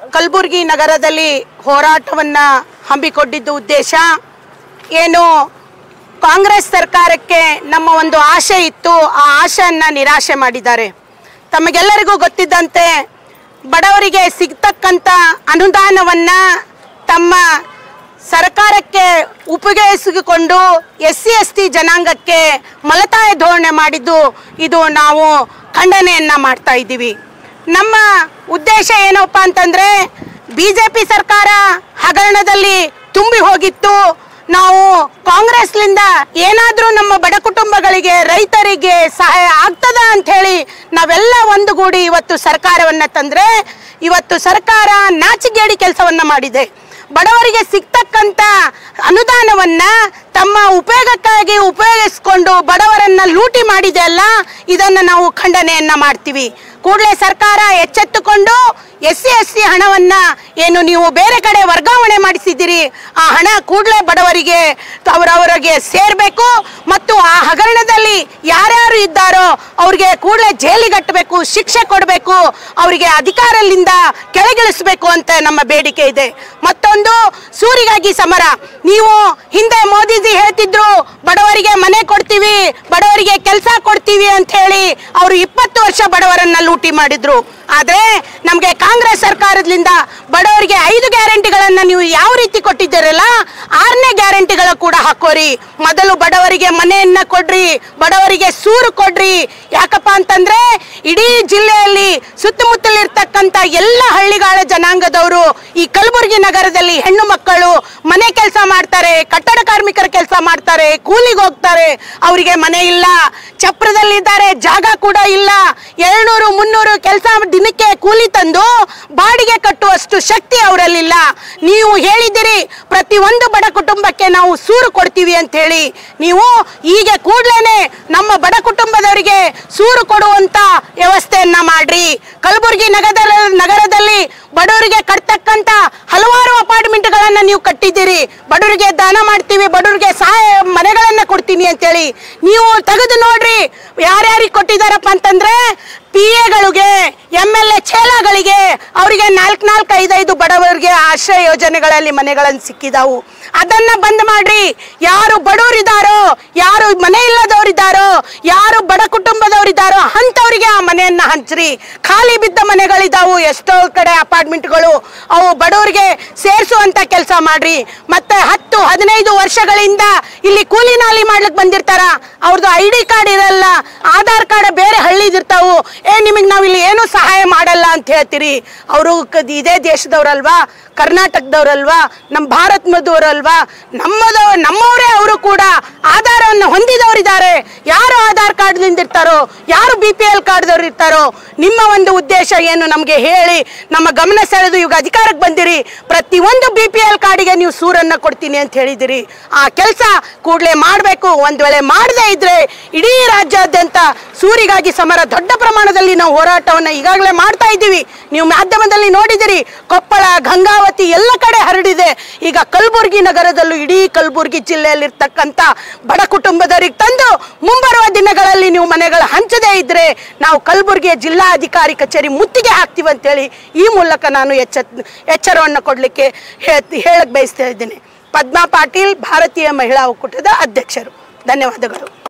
ಕಲಬುರಗಿ ನಗರದಲ್ಲಿ ಹೋರಾಟವನ್ನು ಹಮ್ಮಿಕೊಂಡಿದ್ದು ಉದ್ದೇಶ ಏನು ಕಾಂಗ್ರೆಸ್ ಸರ್ಕಾರಕ್ಕೆ ನಮ್ಮ ಒಂದು ಆಶೆ ಇತ್ತು ಆ ಆಶೆಯನ್ನು ನಿರಾಶೆ ಮಾಡಿದ್ದಾರೆ ತಮಗೆಲ್ಲರಿಗೂ ಗೊತ್ತಿದ್ದಂತೆ ಬಡವರಿಗೆ ಸಿಗ್ತಕ್ಕಂಥ ಅನುದಾನವನ್ನು ತಮ್ಮ ಸರ್ಕಾರಕ್ಕೆ ಉಪಯೋಗಿಸಿಕೊಂಡು ಎಸ್ ಸಿ ಎಸ್ ಟಿ ಜನಾಂಗಕ್ಕೆ ಮಲತಾಯ ಧೋರಣೆ ಮಾಡಿದ್ದು ಇದು ನಾವು ಖಂಡನೆಯನ್ನು ಮಾಡ್ತಾ ಇದ್ದೀವಿ ನಮ್ಮ ಉದ್ದೇಶ ಏನಪ್ಪ ಅಂತಂದರೆ ಬಿ ಜೆ ಪಿ ಸರ್ಕಾರ ಹಗರಣದಲ್ಲಿ ತುಂಬಿ ಹೋಗಿತ್ತು ನಾವು ಕಾಂಗ್ರೆಸ್ಲಿಂದ ಏನಾದರೂ ನಮ್ಮ ಬಡ ಕುಟುಂಬಗಳಿಗೆ ರೈತರಿಗೆ ಸಹಾಯ ಆಗ್ತದ ಅಂಥೇಳಿ ನಾವೆಲ್ಲ ಒಂದುಗೂಡಿ ಇವತ್ತು ಸರ್ಕಾರವನ್ನು ತಂದರೆ ಇವತ್ತು ಸರ್ಕಾರ ನಾಚಿಗೇಡಿ ಕೆಲಸವನ್ನು ಮಾಡಿದೆ ಬಡವರಿಗೆ ಸಿಗ್ತಕ್ಕಂಥ ಅನುದಾನವನ್ನ ತಮ್ಮ ಉಪಯೋಗಕ್ಕಾಗಿ ಉಪಯೋಗಿಸ್ಕೊಂಡು ಬಡವರನ್ನ ಲೂಟಿ ಮಾಡಿದೆ ಅಲ್ಲ ಇದನ್ನು ನಾವು ಖಂಡನೆಯನ್ನ ಮಾಡ್ತೀವಿ ಕೂಡಲೇ ಸರ್ಕಾರ ಎಚ್ಚೆತ್ತುಕೊಂಡು ಎಸ್ ಸಿ ಎಸ್ ಸಿ ಹಣವನ್ನ ಏನು ನೀವು ಬೇರೆ ಕಡೆ ವರ್ಗಾವಣೆ ಮಾಡಿಸಿದ್ದೀರಿ ಆ ಹಣ ಕೂಡಲೇ ಬಡವರಿಗೆ ಅವರವರಿಗೆ ಸೇರಬೇಕು ಮತ್ತು ಆ ಹಗರಣದಲ್ಲಿ ಯಾರ್ಯಾರು ಇದ್ದಾರೋ ಅವ್ರಿಗೆ ಕೂಡಲೇ ಜೈಲಿಗಟ್ಟಬೇಕು ಶಿಕ್ಷೆ ಕೊಡಬೇಕು ಅವರಿಗೆ ಅಧಿಕಾರದಿಂದ ಕೆಳಗಿಳಿಸಬೇಕು ಅಂತ ನಮ್ಮ ಬೇಡಿಕೆ ಇದೆ ಮತ್ತೊಂದು ಸೂರಿಗಾಗಿ ಸಮರ ನೀವು ಹಿಂದೆ ಮೋದಿಜಿ ಹೇಳ್ತಿದ್ರು ಬಡವರಿಗೆ ಮನೆ ಕೊಡ್ತೀವಿ ಬಡವರಿಗೆ ಕೆಲಸ ಕೊಡ್ತೀವಿ ಅಂತ ಹೇಳಿ ಅವರು ಇಪ್ಪತ್ತು ವರ್ಷ ಬಡವರನ್ನ ಲೂಟಿ ಮಾಡಿದ್ರು ಆದ್ರೆ ನಮಗೆ ಕಾಂಗ್ರೆಸ್ ಸರ್ಕಾರದಿಂದ ಬಡವರಿಗೆ ಐದು ಗ್ಯಾರಂಟಿಗಳನ್ನ ನೀವು ಯಾವ ರೀತಿ ಕೊಟ್ಟಿದ್ದೀರಲ್ಲ ಆರನೇ ಗ್ಯಾರಂಟಿಗಳ ಕೂಡ ಹಾಕೋರಿ ಮೊದಲು ಬಡವರಿಗೆ ಮನೆಯನ್ನ ಕೊಡ್ರಿ ಬಡವರಿಗೆ ಸೂರು ಕೊಡ್ರಿ ಯಾಕಪ್ಪ ಅಂತಂದ್ರೆ ಇಡೀ ಜಿಲ್ಲೆಯಲ್ಲಿ ಸುತ್ತಮುತ್ತಲಿರ್ತಕ್ಕಂಥ ಎಲ್ಲ ಹಳ್ಳಿಗಾಳ ಜನಾಂಗದವರು ಈ ಕಲಬುರಗಿ ನಗರದಲ್ಲಿ ಹೆಣ್ಣು ಮಕ್ಕಳು ಮನೆ ಕೆಲಸ ಮಾಡ್ತಾರೆ ಕಟ್ಟಡ ಕಾರ್ಮಿಕರ ಕೆಲಸ ಮಾಡ್ತಾರೆ ಕೂಲಿಗೆ ಹೋಗ್ತಾರೆ ಅವರಿಗೆ ಮನೆ ಇಲ್ಲ ಚಪ್ರದಲ್ಲಿದ್ದಾರೆ ಜಾಗ ಕೂಡ ಇಲ್ಲ ಎರಡ್ನೂರು ಮುನ್ನೂರು ಕೆಲಸ ದಿನಕ್ಕೆ ಕೂಲಿ ತಂದು ಬಾಡಿಗೆ ಕಟ್ಟುವಷ್ಟು ಶಕ್ತಿ ಅವರಲ್ಲಿಲ್ಲ ನೀವು ಹೇಳಿದಿರಿ ಪ್ರತಿ ಒಂದು ಬಡ ಕುಟುಂಬಕ್ಕೆ ನಾವು ಸೂರು ಕೊಡ್ತೀವಿ ಅಂತ ಹೇಳಿ ನೀವು ಈಗ ಕೂಡ್ಲೇನೆ ನಮ್ಮ ಬಡ ಕುಟುಂಬದವರಿಗೆ ಸೂರು ಕೊಡುವಂತ ವ್ಯವಸ್ಥೆಯನ್ನ ಮಾಡ್ರಿ ಕಲಬುರಗಿ ನಗರದ ನಗರದಲ್ಲಿ ಬಡವರಿಗೆ ಕಟ್ತಕ್ಕಂತ ಹಲವಾರು ಅಪಾರ್ಟ್ಮೆಂಟ್ಗಳನ್ನ ನೀವು ಕಟ್ಟಿದ್ದೀರಿ ಬಡವರಿಗೆ ದಾನ ಮಾಡ್ತೀವಿ ಬಡವರಿಗೆ ಸಹಾಯ ಮನೆಗಳನ್ನ ಕೊಡ್ತೀನಿ ಅಂತೇಳಿ ನೀವು ತೆಗೆದು ನೋಡ್ರಿ ಯಾರ್ಯಾರಿಗೆ ಕೊಟ್ಟಿದ್ದಾರಪ್ಪ ಅಂತಂದ್ರೆ ಪಿ ಎಗಳಿಗೆ ಎಮ್ ಎಲ್ ಎ ಚೇಲಾಗಳಿಗೆ ಅವರಿಗೆ ನಾಲ್ಕು ನಾಲ್ಕು ಐದೈದು ಬಡವರಿಗೆ ಆಶ್ರಯ ಯೋಜನೆಗಳಲ್ಲಿ ಮನೆಗಳನ್ನು ಸಿಕ್ಕಿದಾವು ಅದನ್ನ ಬಂದ್ ಮಾಡ್ರಿ ಯಾರು ಬಡವರಿದ್ದಾರೋ ಯಾರು ಮನೆ ಇಲ್ಲದವರಿದ್ದಾರೋ ಯಾರು ಬಡ ಕುಟುಂಬದವರಿದ್ದಾರೋ ಅಂಥವ್ರಿಗೆ ಆ ಮನೆಯನ್ನ ಹಂಚ್ರಿ ಖಾಲಿ ಬಿದ್ದ ಮನೆಗಳಿದಾವು ಎಷ್ಟೋ ಕಡೆ ಅಪಾರ್ಟ್ಮೆಂಟ್ಗಳು ಅವು ಬಡವರಿಗೆ ಸೇರಿಸುವಂತ ಕೆಲಸ ಮಾಡ್ರಿ ಮತ್ತೆ ಹತ್ತು ಹದಿನೈದು ವರ್ಷಗಳಿಂದ ಇಲ್ಲಿ ಕೂಲಿ ನಾಲಿ ಮಾಡ್ಲಿಕ್ಕೆ ಬಂದಿರ್ತಾರ ಅವ್ರದ್ದು ಐ ಡಿ ಕಾರ್ಡ್ ಇರಲ್ಲ ಆಧಾರ್ ಕಾರ್ಡ್ ಬೇರೆ ಹಳ್ಳಿದಿರ್ತಾವು ಏ ನಿಮಗೆ ನಾವು ಇಲ್ಲಿ ಏನು ಸಹಾಯ ಮಾಡಲ್ಲ ಅಂತ ಹೇಳ್ತೀರಿ ಅವರು ಇದೇ ದೇಶದವ್ರಲ್ವಾ ಕರ್ನಾಟಕದವ್ರಲ್ವಾ ನಮ್ಮ ಭಾರತದವರಲ್ವಾ ನಮ್ಮದ ನಮ್ಮವರೇ ಅವರು ಕೂಡ ಆಧಾರವನ್ನು ಹೊಂದಿದವರಿದ್ದಾರೆ ಯಾರು ಆಧಾರ್ ಕಾರ್ಡ್ಲಿಂದ ಇರ್ತಾರೋ ಯಾರು ಬಿ ಪಿ ಎಲ್ ಕಾರ್ಡ್ದವ್ರು ಇರ್ತಾರೋ ನಿಮ್ಮ ಒಂದು ಉದ್ದೇಶ ಏನು ನಮಗೆ ಹೇಳಿ ನಮ್ಮ ಗಮನ ಸೆಳೆದು ಈಗ ಅಧಿಕಾರಕ್ಕೆ ಬಂದಿರಿ ಪ್ರತಿಯೊಂದು ಬಿ ಪಿ ಎಲ್ ಕಾರ್ಡಿಗೆ ನೀವು ಸೂರನ್ನ ಕೊಡ್ತೀನಿ ಅಂತ ಹೇಳಿದಿರಿ ಆ ಕೆಲಸ ಕೂಡಲೇ ಮಾಡಬೇಕು ಒಂದು ವೇಳೆ ಮಾಡದೇ ಇದ್ರೆ ಇಡೀ ರಾಜ್ಯಾದ್ಯಂತ ಸೂರಿಗಾಗಿ ಸಮರ ದೊಡ್ಡ ಪ್ರಮಾಣದಲ್ಲಿ ನಾವು ಹೋರಾಟವನ್ನು ಈಗಾಗಲೇ ಮಾಡ್ತಾ ಇದ್ದೀವಿ ನೀವು ಮಾಧ್ಯಮದಲ್ಲಿ ನೋಡಿದಿರಿ ಕೊಪ್ಪಳ ಗಂಗಾವತಿ ಎಲ್ಲ ಕಡೆ ಹರಡಿದೆ ಈಗ ಕಲಬುರಗಿ ನಗರದಲ್ಲೂ ಇಡೀ ಕಲಬುರಗಿ ಜಿಲ್ಲೆಯಲ್ಲಿರ್ತಕ್ಕಂಥ ಬಡ ಕುಟುಂಬದವರಿಗೆ ತಂದು ಮುಂಬರುವ ದಿನಗಳಲ್ಲಿ ನೀವು ಮನೆಗಳ ಹಂಚದೇ ಇದ್ರೆ ನಾವು ಕಲಬುರಗಿಯ ಜಿಲ್ಲಾಧಿಕಾರಿ ಕಚೇರಿ ಮುತ್ತಿಗೆ ಹಾಕ್ತೀವಿ ಅಂತೇಳಿ ಈ ಮೂಲಕ ನಾನು ಎಚ್ಚ ಎಚ್ಚರವನ್ನು ಕೊಡಲಿಕ್ಕೆ ಹೇಳಕ್ ಬಯಸ್ತಾ ಇದ್ದೇನೆ ಪದ್ಮಾ ಪಾಟೀಲ್ ಭಾರತೀಯ ಮಹಿಳಾ ಒಕ್ಕೂಟದ ಅಧ್ಯಕ್ಷರು ಧನ್ಯವಾದಗಳು